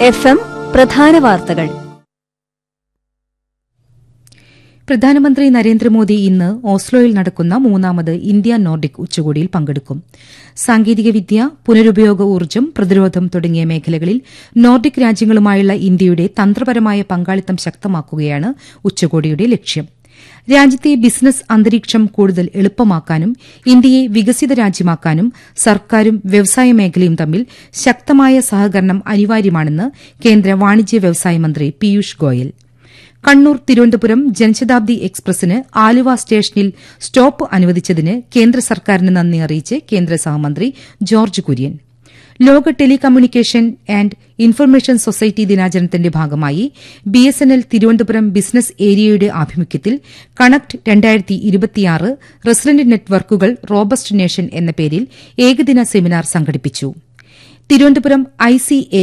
F M പ്രധാന വാർത്തകൾ പ്രധാനമന്ത്രി നരേന്ദ്രമോദി ഇന്ന് ഓസ്ലോയിൽ നടക്കുന്ന മൂന്നാമത് ഇന്ത്യ നോർഡിക് ഉച്ചകോടിയിൽ പങ്കെടുക്കും സാങ്കേതികവിദ്യ പുനരുപയോഗ ഊർജ്ജം പ്രതിരോധം തുടങ്ങിയ മേഖലകളിൽ നോർഡിക് രാജ്യങ്ങളുമായുള്ള ഇന്ത്യയുടെ തന്ത്രപരമായ പങ്കാളിത്തം ശക്തമാക്കുകയാണ് ഉച്ചകോടിയുടെ ലക്ഷ്യം രാജ്യത്തെ ബിസിനസ് അന്തരീക്ഷം കൂടുതൽ എളുപ്പമാക്കാനും ഇന്ത്യയെ വികസിത രാജ്യമാക്കാനും സർക്കാരും വ്യവസായ മേഖലയും തമ്മിൽ ശക്തമായ സഹകരണം അനിവാര്യമാണെന്ന് കേന്ദ്ര വാണിജ്യ വ്യവസായ മന്ത്രി പീയൂഷ് ഗോയൽ കണ്ണൂർ തിരുവനന്തപുരം ജനശതാബ്ദി എക്സ്പ്രസിന് ആലുവ സ്റ്റേഷനിൽ സ്റ്റോപ്പ് അനുവദിച്ചതിന് കേന്ദ്ര സർക്കാരിന് നന്ദി അറിയിച്ച് കേന്ദ്ര സഹമന്ത്രി ജോർജ് കുര്യൻ ലോക ടെലികമ്മ്യൂണിക്കേഷൻ ആൻഡ് ഇൻഫർമേഷൻ സൊസൈറ്റി ദിനാചരണത്തിന്റെ ഭാഗമായി ബിഎസ്എൻഎൽ തിരുവനന്തപുരം ബിസിനസ് ഏരിയയുടെ ആഭിമുഖ്യത്തിൽ കണക്ട് രണ്ടായിരത്തി ഇരുപത്തിയാറ് റെസിഡന്റ് നെറ്റ്വർക്കുകൾ റോബസ്റ്റ് നേഷൻ എന്ന പേരിൽ ഏകദിന സെമിനാർ സംഘടിപ്പിച്ചു തിരുവനന്തപുരം ഐ സി എ